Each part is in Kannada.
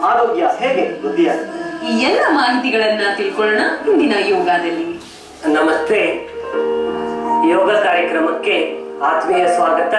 ಆರೋಗ್ಯ ಹೇಗೆ ವೃದ್ಧಿಯಾಗುತ್ತೆ ಈ ಎಲ್ಲ ಮಾಹಿತಿಗಳನ್ನ ತಿಳ್ಕೊಳ್ಳೋಣ ಇಂದಿನ ಯೋಗದಲ್ಲಿ ನಮಸ್ತೆ ಯೋಗ ಕಾರ್ಯಕ್ರಮಕ್ಕೆ ಆತ್ಮೀಯ ಸ್ವಾಗತ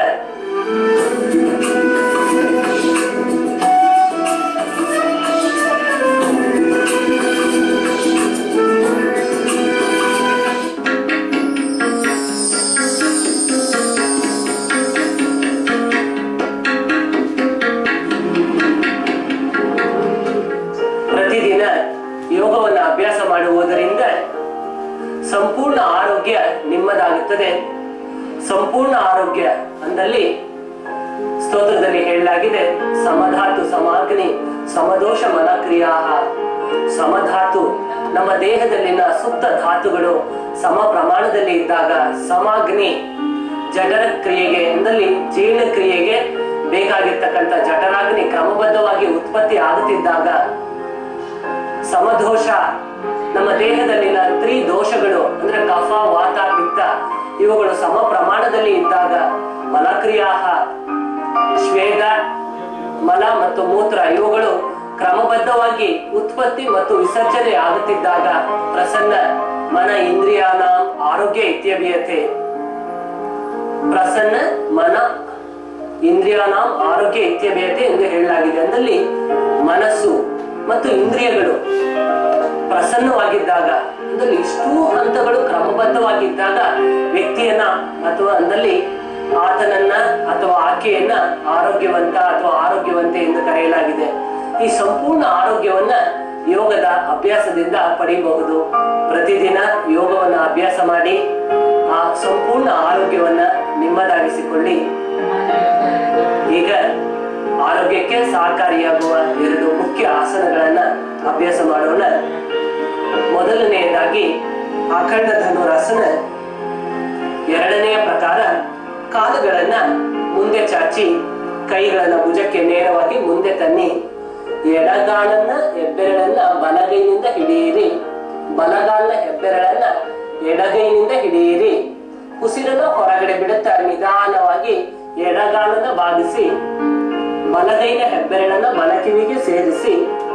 ಪ್ರತಿದಿನ ಯೋಗವನ್ನು ಅಭ್ಯಾಸ ಮಾಡುವುದರಿಂದ ಸಂಪೂರ್ಣ ಆರೋಗ್ಯ ನಿಮ್ಮದಾಗುತ್ತದೆ ಸಂಪೂರ್ಣ ಆರೋಗ್ಯ ಅಂದಲ್ಲಿ ಸ್ತೋತ್ರದಲ್ಲಿ ಹೇಳಲಾಗಿದೆ ಸಮಧಾತು ಸಮಾಗ್ನಿ ಸಮದೋಷ ಮನಕ್ರಿಯಾ ಸಮಧಾತು ನಮ್ಮ ದೇಹದಲ್ಲಿನ ಸುಪ್ತ ಧಾತುಗಳು ಸಮ ಪ್ರಮಾಣದಲ್ಲಿ ಇದ್ದಾಗ ಸಮಾಗ್ನಿ ಜಠರ ಕ್ರಿಯೆಗೆ ಎಂದಲ್ಲಿ ಜೀರ್ಣ ಕ್ರಿಯೆಗೆ ಬೇಕಾಗಿರ್ತಕ್ಕಂಥ ಜಠರಾಗ್ನಿ ಕ್ರಮಬದ್ಧವಾಗಿ ಉತ್ಪತ್ತಿ ಆಗುತ್ತಿದ್ದಾಗ ಸಮದೋಷ ನಮ್ಮ ದೇಹದಲ್ಲಿನ ತ್ರಿದೋಷಗಳು ಅಂದ್ರೆ ಕಫ ವಾತ ಪಿತ್ತ ಇವುಗಳು ಸಮ ಪ್ರಮಾಣದಲ್ಲಿ ಇದ್ದಾಗ ಮಲಕ್ರಿಯಾ ಶ್ವೇದ ಮಲ ಮತ್ತು ಮೂತ್ರ ಇವುಗಳು ಕ್ರಮಬದ್ಧವಾಗಿ ಉತ್ಪತ್ತಿ ಮತ್ತು ವಿಸರ್ಜನೆ ಆಗುತ್ತಿದ್ದಾಗ ಪ್ರಸನ್ನ ಮನ ಇಂದ್ರಿಯಾನ ಆರೋಗ್ಯ ಇತ್ಯಭಿಯತೆ ಪ್ರಸನ್ನ ಮನ ಇಂದ್ರಿಯಾನಾಂ ಆರೋಗ್ಯ ಇತ್ಯಭ್ಯತೆ ಎಂದು ಹೇಳಲಾಗಿದೆ ಅಂದಲ್ಲಿ ಮನಸ್ಸು ಮತ್ತು ಇಂದ್ರಿಯಗಳು ಪ್ರಸನ್ನವಾಗಿದ್ದಾಗ ಅಂದ್ರೆ ಇಷ್ಟೂ ಹಂತಗಳು ಕ್ರಮಬದ್ಧವಾಗಿದ್ದಾಗ ವ್ಯಕ್ತಿಯನ್ನ ಅಥವಾ ಅಂದಲ್ಲಿ ಆತನನ್ನ ಅಥವಾ ಆಕೆಯನ್ನ ಆರೋಗ್ಯವಂತ ಅಥವಾ ಆರೋಗ್ಯವಂತೆ ಎಂದು ಕರೆಯಲಾಗಿದೆ ಈ ಸಂಪೂರ್ಣ ಆರೋಗ್ಯವನ್ನ ಯೋಗದ ಅಭ್ಯಾಸದಿಂದ ಪಡೆಯಬಹುದು ಪ್ರತಿದಿನ ಯೋಗವನ್ನ ಅಭ್ಯಾಸ ಮಾಡಿ ಆ ಸಂಪೂರ್ಣ ಆರೋಗ್ಯವನ್ನ ನಿಮ್ಮದಾಗಿಸಿಕೊಳ್ಳಿ ಈಗ ಆರೋಗ್ಯಕ್ಕೆ ಸಹಕಾರಿಯಾಗುವ ಎರಡು ಮುಖ್ಯ ಆಸನಗಳನ್ನ ಅಭ್ಯಾಸ ಮಾಡೋಣ ಮೊದಲನೆಯದಾಗಿ ಅಖಂಡ ಧನುರಾಸನ ಎರಡನೆಯ ಪ್ರಕಾರ ಕಾಲುಗಳನ್ನ ಮುಂದೆ ಚಾಚಿ ಕೈಗಳನ್ನ ಭುಜಕ್ಕೆ ನೇರವಾಗಿ ಮುಂದೆ ತನ್ನಿ ಎಡಗಾಲನ್ನ ಹೆಬ್ಬೆರಳನ್ನ ಬಲಗೈನಿಂದ ಹಿಡಿಯಿರಿ ಬಲಗಾಲನ ಹೆಬ್ಬೆರಳನ್ನ ಎಡಗೈನಿಂದ ಹಿಡಿಯಿರಿ ಉಸಿರನ್ನು ಹೊರಗಡೆ ಬಿಡುತ್ತಾ ನಿಧಾನವಾಗಿ ಎಡಗಾಲನ್ನ ಬಾಗಿಸಿ ಬಲಗೈನ ಹೆಬ್ಬೆರಳನ್ನ ಬಲಕಿವಿಗೆ ಸೇರಿಸಿ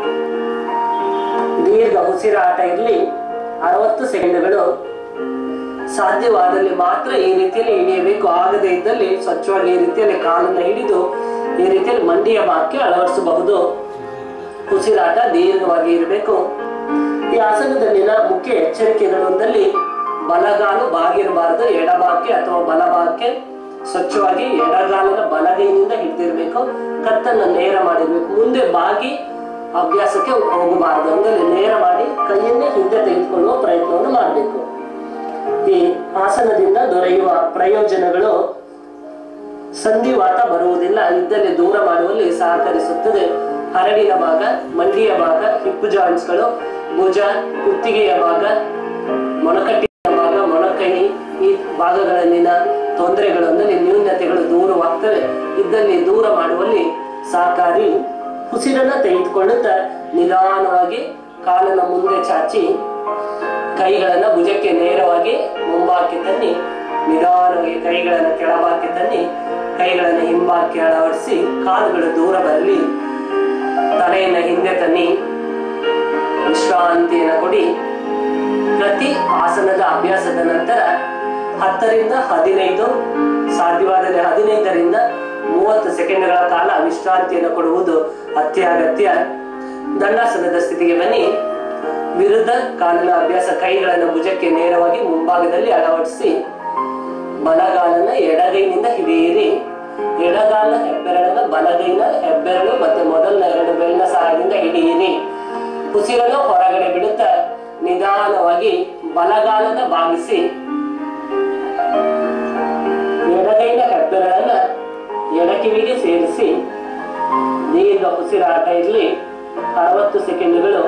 ದೀರ್ಘ ಉಸಿರಾಟ ಇರಲಿ ಅರವತ್ತು ಸೆಕೆಂಡ್ಗಳು ಸಾಧ್ಯವಾದಲ್ಲಿ ಮಾತ್ರ ಈ ರೀತಿಯಲ್ಲಿ ಹಿಡಿಯಬೇಕು ಆಗದೇ ಇದ್ದಲ್ಲಿ ಸ್ವಚ್ಛವಾಗಿ ಈ ರೀತಿಯಲ್ಲಿ ಕಾಲನ್ನ ಹಿಡಿದು ಈ ರೀತಿಯಲ್ಲಿ ಮಂಡಿಯ ಭಾಗಕ್ಕೆ ಅಳವಡಿಸಬಹುದು ಉಸಿರಾಟ ದೀರ್ಘವಾಗಿ ಇರಬೇಕು ಈ ಆಸನದಲ್ಲಿನ ಮುಖ್ಯ ಎಚ್ಚರಿಕೆಗಳು ಒಂದಲ್ಲಿ ಬಲಗಾಲು ಬಾಗಿರಬಾರದು ಎಡಭಾಗಕ್ಕೆ ಅಥವಾ ಬಲಭಾಗಕ್ಕೆ ಸ್ವಚ್ಛವಾಗಿ ಎಡಗಾಲನ ಬಲಗೈನಿಂದ ಹಿಡಿದಿರ್ಬೇಕು ಕತ್ತನ್ನ ನೇರ ಮಾಡಿರ್ಬೇಕು ಮುಂದೆ ಬಾಗಿ ಅಭ್ಯಾಸಕ್ಕೆ ಹೋಗಬಾರದು ಅಂದ್ರೆ ನೇರ ಮಾಡಿ ಕೈಯನ್ನೇ ಹಿಂದೆ ತೆಗೆದುಕೊಳ್ಳುವ ಪ್ರಯತ್ನವನ್ನು ಮಾಡಬೇಕು ಈ ಆಸನದಿಂದ ದೊರೆಯುವ ಪ್ರಯೋಜನಗಳು ಸಂಧಿವಾತ ಬರುವುದಿಲ್ಲ ಇದ್ದಲ್ಲಿ ದೂರ ಮಾಡುವಲ್ಲಿ ಸಹಕರಿಸುತ್ತದೆ ಹರಡಿನ ಭಾಗ ಮಂಡಿಯ ಭಾಗ ಹಿಪ್ಪು ಜಾಯಿಂಟ್ಸ್ಗಳು ಭುಜ ಕುತ್ತಿಗೆಯ ಭಾಗ ಮೊಣಕಟ್ಟಿನ ಭಾಗ ಮೊಣಕೈ ಈ ಭಾಗಗಳಲ್ಲಿನ ತೊಂದರೆಗಳು ಅಂದರೆ ನ್ಯೂನತೆಗಳು ದೂರವಾಗ್ತವೆ ಇದ್ದಲ್ಲಿ ದೂರ ಮಾಡುವಲ್ಲಿ ಸಹಕಾರಿ ಉಸಿರನ್ನ ತೆಗೆದುಕೊಳ್ಳುತ್ತಾ ನಿಧಾನವಾಗಿ ಕಾಲನ್ನ ಮುಂದೆ ಚಾಚಿ ಕೈಗಳನ್ನ ಭುಜಕ್ಕೆ ನೇರವಾಗಿ ಮುಂಬಾಕಿ ತನ್ನಿ ನಿಧಾನವಾಗಿ ಕೈಗಳನ್ನ ಕೆಳಬಾಕಿ ತನ್ನಿ ಕೈಗಳನ್ನ ಹಿಂಬಾಕಿ ಅಳವಡಿಸಿ ಕಾಲುಗಳು ದೂರ ಬರಲಿ ತಲೆಯನ್ನ ಹಿಂದೆ ತನ್ನಿ ವಿಶ್ರಾಂತಿಯನ್ನು ಕೊಡಿ ಪ್ರತಿ ಆಸನದ ಅಭ್ಯಾಸದ ನಂತರ ಹತ್ತರಿಂದ ಹದಿನೈದು ಸಾಧ್ಯವಾದರೆ ಹದಿನೈದರಿಂದ ಮೂವತ್ತು ಸೆಕೆಂಡ್ಗಳ ಕಾಲ ವಿಶ್ರಾಂತಿಯನ್ನು ಕೊಡುವುದು ಅತ್ಯಗತ್ಯ ದಂಡಾಸನದ ಸ್ಥಿತಿಗೆ ಬನ್ನಿ ವಿರುದ್ಧ ಕಾಲಿನ ಅಭ್ಯಾಸ ಕೈಗಳನ್ನು ಭುಜಕ್ಕೆ ನೇರವಾಗಿ ಮುಂಭಾಗದಲ್ಲಿ ಅಳವಡಿಸಿ ಬಲಗಾಲನ್ನ ಎಡಗೈನಿಂದ ಹಿಡಿಯಿರಿ ಎಡಗಾಲ ಹೆಬ್ಬೆರಳನ್ನ ಬಲಗೈನ ಹೆಬ್ಬೆರಳು ಮತ್ತೆ ಮೊದಲನ ಎರಡು ಬೆರಳಿನ ಸಹಾಯದಿಂದ ಹಿಡಿಯಿರಿ ಉಸಿರನ್ನು ಹೊರಗಡೆ ಬಿಡುತ್ತಾ ನಿಧಾನವಾಗಿ ಬಲಗಾಲನ ಬಾಗಿಸಿ ಎಡಗೈನ ಹೆಬ್ಬೆರಳನ್ನ ಎಡಕಿವಿಗೆ ಸೇರಿಸಿ ದೀರ್ಘ ಉಸಿರಾಟ ಇರಲಿ ಅರವತ್ತು ಸೆಕೆಂಡ್ಗಳು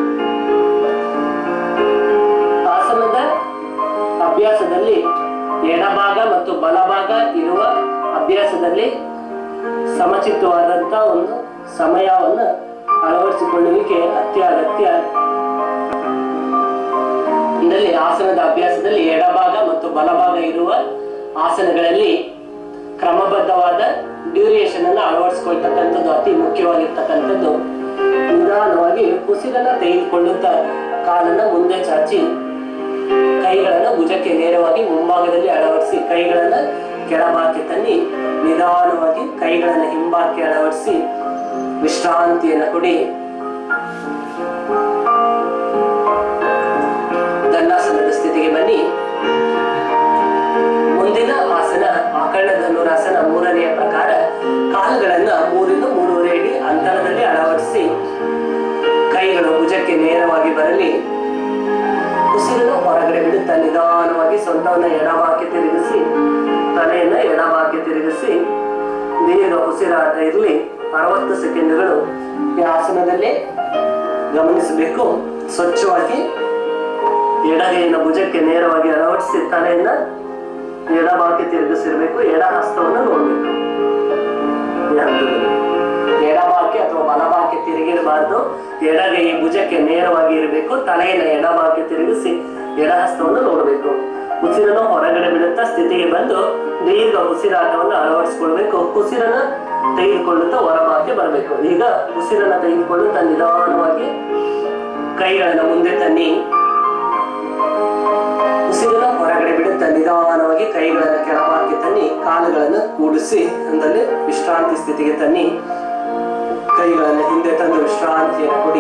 ಆಸನದ ಅಭ್ಯಾಸದಲ್ಲಿ ಎಡಭಾಗ ಮತ್ತು ಬಲಭಾಗ ಇರುವ ಅಭ್ಯಾಸದಲ್ಲಿ ಸಮಚಿತ್ತವಾದಂತ ಒಂದು ಸಮಯವನ್ನು ಅಳವಡಿಸಿಕೊಳ್ಳುವಿಕೆ ಅತ್ಯಗತ್ಯ ಇದರಲ್ಲಿ ಆಸನದ ಅಭ್ಯಾಸದಲ್ಲಿ ಎಡಭಾಗ ಮತ್ತು ಬಲಭಾಗ ಇರುವ ಆಸನಗಳಲ್ಲಿ ಕ್ರಮಬದ್ಧವಾದ ಡ್ಯೂರಿಯೇಷನ್ ಅನ್ನು ಅಳವಡಿಸಿಕೊಳ್ತಕ್ಕಂಥದ್ದು ಅತಿ ಮುಖ್ಯವಾಗಿರ್ತಕ್ಕಂಥದ್ದು ನಿಧಾನವಾಗಿ ಉಸಿರನ್ನ ತೆಗೆದುಕೊಳ್ಳುತ್ತಾ ಕಾಲನ್ನ ಮುಂದೆ ಚಾಚಿ ಕೈಗಳನ್ನ ಭುಜಕ್ಕೆ ನೇರವಾಗಿ ಮುಂಭಾಗದಲ್ಲಿ ಅಳವಡಿಸಿ ಕೈಗಳನ್ನ ಕೆಳಭಾಗಕ್ಕೆ ತನ್ನಿ ನಿಧಾನವಾಗಿ ಕೈಗಳನ್ನ ಹಿಂಭಾಗಕ್ಕೆ ಅಳವಡಿಸಿ ವಿಶ್ರಾಂತಿಯನ್ನ ಕೊಡಿ ದಂಡಾಸನದ ಸ್ಥಿತಿಗೆ ಬನ್ನಿ ಮುಂದಿನ ಆಸನ ಆಕರ್ಣ ಧನುರಾಸನ ಮೂರನೆಯ ಪ್ರಕಾರ ಕಾಲುಗಳನ್ನ ಮೂರಿಂದ ಮೂರುವರೆ ಅಡಿ ಅಂತರದಲ್ಲಿ ಅಳವಡಿಸಿ ಕೈಗಳು ಭುಜಕ್ಕೆ ನೇರವಾಗಿ ಬರಲಿ ಉಸಿರನ್ನು ಹೊರಗಡೆ ಬಿಡುತ್ತಾ ನಿಧಾನವಾಗಿ ಸೊಂಟವನ್ನು ಎಡಭಾಗಕ್ಕೆ ತಿರುಗಿಸಿ ತಲೆಯನ್ನ ಎಡಭಾಗಕ್ಕೆ ತಿರುಗಿಸಿ ದೀರ್ಘ ಉಸಿರಾಟ ಇರಲಿ ಅರವತ್ತು ಸೆಕೆಂಡ್ಗಳು ಈ ಆಸನದಲ್ಲಿ ಗಮನಿಸಬೇಕು ಸ್ವಚ್ಛವಾಗಿ ಎಡಗೈಯನ್ನು ಭುಜಕ್ಕೆ ನೇರವಾಗಿ ಅಳವಡಿಸಿ ತಲೆಯನ್ನ ಎಡಭಾಗಕ್ಕೆ ತಿರುಗಿಸಿರ್ಬೇಕು ಎಡ ಹಸ್ತವನ್ನು ನೋಡ್ಬೇಕು ಈ ಹಂತದಲ್ಲಿ. ಎಡಭಾಗಕ್ಕೆ ಅಥವಾ ಬಲಭಾಗಕ್ಕೆ ತಿರುಗಿರಬಾರ್ದು ಎಡಗೈ ಭುಜಕ್ಕೆ ನೇರವಾಗಿ ಇರಬೇಕು ತಲೆಯನ್ನು ಎಡಭಾಗಕ್ಕೆ ತಿರುಗಿಸಿ ಎಡ ಹಸ್ತವನ್ನು ನೋಡಬೇಕು ಉಸಿರನ್ನು ಹೊರಗಡೆ ಬಿಡುತ್ತಾ ಸ್ಥಿತಿಗೆ ಬಂದು ದೀರ್ಘ ಉಸಿರಾಟವನ್ನು ಅಳವಡಿಸಿಕೊಳ್ಬೇಕು ಉಸಿರನ್ನ ತೆಗೆದುಕೊಳ್ಳುತ್ತಾ ಹೊರಭಾಗಕ್ಕೆ ಬರಬೇಕು ಈಗ ಉಸಿರನ್ನ ತೆಗೆದುಕೊಳ್ಳುತ್ತಾ ನಿಧಾನವಾಗಿ ಕೈಗಳನ್ನ ಮುಂದೆ ತನ್ನಿ ಉಸಿರನ್ನ ಹೊರಗಡೆ ಬಿಡುತ್ತಾ ನಿಧಾನವಾಗಿ ಕೈಗಳನ್ನ ಕೆಳಭಾಗಕ್ಕೆ ತನ್ನಿ ಕಾಲುಗಳನ್ನು ಕೂಡಿಸಿ ಅಂದಲ್ಲಿ ವಿಶ್ರಾಂತಿ ಸ್ಥಿತಿಗೆ ತನ್ನಿ ಕೈಗಳನ್ನು ಹಿಂದೆ ತಂದು ವಿಶ್ರಾಂತಿಯನ್ನು ಕೊಡಿ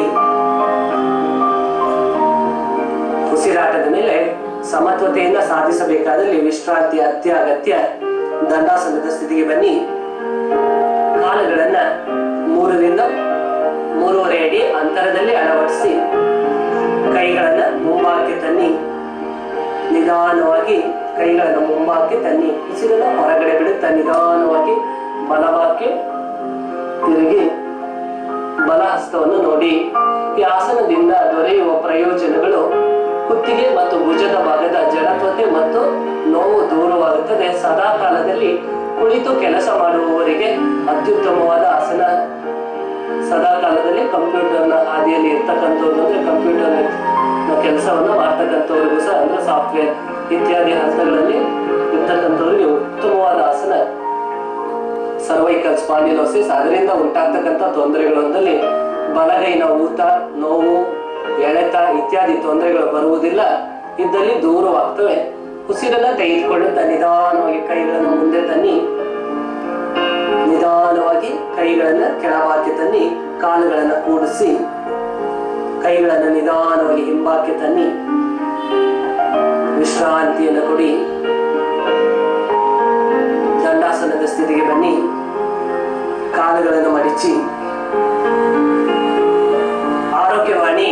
ಉಸಿರಾಟದ ಮೇಲೆ ಸಮತ್ವತೆಯಿಂದ ಸಾಧಿಸಬೇಕಾದಲ್ಲಿ ವಿಶ್ರಾಂತಿ ಅತ್ಯಗತ್ಯ ದಂಡಾಸನದ ಸ್ಥಿತಿಗೆ ಬನ್ನಿ ಕಾಲುಗಳನ್ನ ಮೂರರಿಂದ ಮೂರುವರೆ ಅಡಿ ಅಂತರದಲ್ಲಿ ಅಳವಡಿಸಿ ಕೈಗಳನ್ನ ಮುಂಭಾಗಕ್ಕೆ ತನ್ನಿ ನಿಧಾನವಾಗಿ ಕೈಗಳನ್ನು ಮುಂಭಾಗಕ್ಕೆ ತನ್ನಿ ಉಸಿರನ್ನ ಹೊರಗಡೆ ಬಿಡುತ್ತಾ ನಿಧಾನವಾಗಿ ಬಲಭಾಗಕ್ಕೆ ತಿರುಗಿ ಬಲ ಹಸ್ತವನ್ನು ನೋಡಿ ಈ ಆಸನದಿಂದ ದೊರೆಯುವ ಪ್ರಯೋಜನಗಳು ಕುತ್ತಿಗೆ ಮತ್ತು ಭುಜದ ಭಾಗದ ಜಡತ್ವತೆ ಮತ್ತು ನೋವು ದೂರವಾಗುತ್ತದೆ ಸದಾ ಕಾಲದಲ್ಲಿ ಕುಳಿತು ಕೆಲಸ ಮಾಡುವವರಿಗೆ ಅತ್ಯುತ್ತಮವಾದ ಆಸನ ಸದಾ ಕಾಲದಲ್ಲಿ ಕಂಪ್ಯೂಟರ್ನ ಹಾದಿಯಲ್ಲಿ ಇರ್ತಕ್ಕಂಥವ್ರು ಅಂದ್ರೆ ಕಂಪ್ಯೂಟರ್ ಕೆಲಸವನ್ನ ಮಾಡ್ತಕ್ಕಂಥವ್ರಿಗೂ ಸಹ ಅಂದ್ರೆ ಸಾಫ್ಟ್ವೇರ್ ಇತ್ಯಾದಿ ಹಂತಗಳಲ್ಲಿ ಇರ್ತಕ್ಕಂಥವ್ರಿಗೆ ಉತ್ತಮವಾದ ಆಸನ ಸರ್ವೈಕಲ್ ಸ್ಪಾಂಡಿಲೋಸಿಸ್ ಅದರಿಂದ ಉಂಟಾಗ್ತಕ್ಕಂಥ ತೊಂದರೆಗಳೊಂದಲ್ಲಿ ಬಲಗೈನ ಊತ ನೋವು ಎಳೆತ ಇತ್ಯಾದಿ ತೊಂದರೆಗಳು ಬರುವುದಿಲ್ಲ ಇದ್ದಲ್ಲಿ ದೂರವಾಗ್ತವೆ ಉಸಿರನ್ನ ತೆಗೆದುಕೊಳ್ಳುತ್ತಾ ನಿಧಾನವಾಗಿ ಕೈಗಳನ್ನು ಮುಂದೆ ತನ್ನಿ ನಿಧಾನವಾಗಿ ಕೈಗಳನ್ನ ಕೆಳಭಾಗಕ್ಕೆ ತನ್ನಿ ಕಾಲುಗಳನ್ನ ಕೂಡಿಸಿ ಕೈಗಳನ್ನ ನಿಧಾನವಾಗಿ ಹಿಂಭಾಗಕ್ಕೆ ತನ್ನಿ ವಿಶ್ರಾಂತಿಯನ್ನು ಕೊಡಿ ದಂಡಾಸನದ ಸ್ಥಿತಿಗೆ ಬನ್ನಿ ಕಾಲುಗಳನ್ನು ಮಡಿಚಿ ಆರೋಗ್ಯವಾಣಿ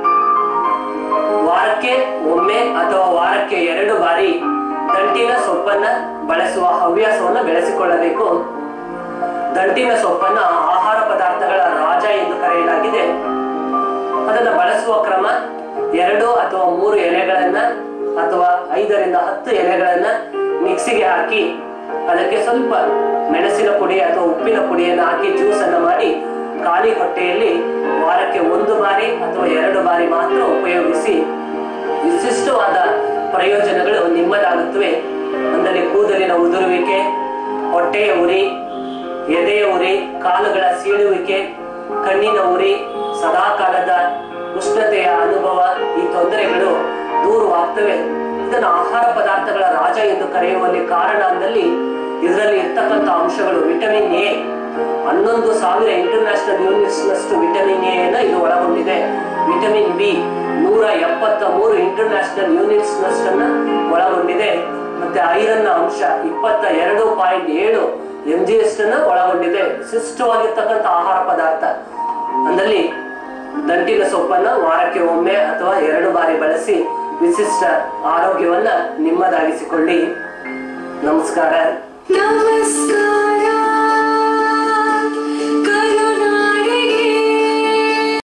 ವಾರಕ್ಕೆ ಒಮ್ಮೆ ಅಥವಾ ವಾರಕ್ಕೆ ಎರಡು ಬಾರಿ ದಂಟಿನ ಸೊಪ್ಪನ್ನ ಬಳಸುವ ಹವ್ಯಾಸವನ್ನ ಬೆಳೆಸಿಕೊಳ್ಳಬೇಕು ದಂಟಿನ ಸೊಪ್ಪನ್ನ ಆಹಾರ ಪದಾರ್ಥಗಳ ರಾಜ ಎಂದು ಕರೆಯಲಾಗಿದೆ ಅದನ್ನ ಬಳಸುವ ಕ್ರಮ ಎರಡು ಅಥವಾ ಮೂರು ಎಲೆಗಳನ್ನ ಅಥವಾ ಐದರಿಂದ ಹತ್ತು ಎಲೆಗಳನ್ನ ಮಿಕ್ಸಿಗೆ ಹಾಕಿ ಅದಕ್ಕೆ ಸ್ವಲ್ಪ ಮೆಣಸಿನ ಪುಡಿ ಅಥವಾ ಉಪ್ಪಿನ ಪುಡಿಯನ್ನು ಹಾಕಿ ಜ್ಯೂಸ್ ಅನ್ನ ಮಾಡಿ ಖಾಲಿ ಹೊಟ್ಟೆಯಲ್ಲಿ ವಾರಕ್ಕೆ ಒಂದು ಬಾರಿ ಅಥವಾ ಎರಡು ಬಾರಿ ಮಾತ್ರ ಉಪಯೋಗಿಸಿ ವಿಶಿಷ್ಟವಾದ ಪ್ರಯೋಜನಗಳು ನಿಮ್ಮದಾಗುತ್ತವೆ ಅಂದರೆ ಕೂದಲಿನ ಉದುರುವಿಕೆ ಹೊಟ್ಟೆಯ ಉರಿ ಎದೆಯ ಉರಿ ಕಾಲುಗಳ ಸೀಳುವಿಕೆ ಕಣ್ಣಿನ ಉರಿ ಸದಾಕಾಲದ ಉಷ್ಣತೆಯ ಅನುಭವ ಈ ತೊಂದರೆಗಳು ದೂರವಾಗ್ತವೆ ಇದನ್ನು ಆಹಾರ ಪದಾರ್ಥಗಳ ರಾಜ ಎಂದು ಕರೆಯುವಲ್ಲಿ ಕಾರಣ ಅಂದಲ್ಲಿ ಇದರಲ್ಲಿ ಇರ್ತಕ್ಕಂಥ ಅಂಶಗಳು ವಿಟಮಿನ್ ಎ ಹನ್ನೊಂದು ಸಾವಿರ ಇಂಟರ್ನ್ಯಾಷನಲ್ ಯೂನಿಟ್ಸ್ ನಷ್ಟು ವಿಟಮಿನ್ ಎ ನ ಇದು ಒಳಗೊಂಡಿದೆ ವಿಟಮಿನ್ ಬಿ ನೂರ ಎಪ್ಪತ್ತ ಮೂರು ಇಂಟರ್ನ್ಯಾಷನಲ್ ಯೂನಿಟ್ಸ್ ನಷ್ಟನ್ನ ಒಳಗೊಂಡಿದೆ ಮತ್ತೆ ಐರನ್ ಅಂಶ ಇಪ್ಪತ್ತ ಎರಡು ಪಾಯಿಂಟ್ ಏಳು ಎಂ ಜಿ ಎಸ್ ಅನ್ನ ಒಳಗೊಂಡಿದೆ ವಿಶಿಷ್ಟವಾಗಿರ್ತಕ್ಕಂಥ ಆಹಾರ ಪದಾರ್ಥ ಅಂದಲ್ಲಿ ದಂಟಿನ ಸೊಪ್ಪನ್ನ ವಾರಕ್ಕೆ ಒಮ್ಮೆ ಅಥವಾ ಎರಡು ಬಾರಿ ಬಳಸಿ ವಿಶಿಷ್ಟ ಆರೋಗ್ಯವನ್ನ ನಿಮ್ಮದಾಗಿಸಿಕೊಳ್ಳಿ ನಮಸ್ಕಾರ Namaskar.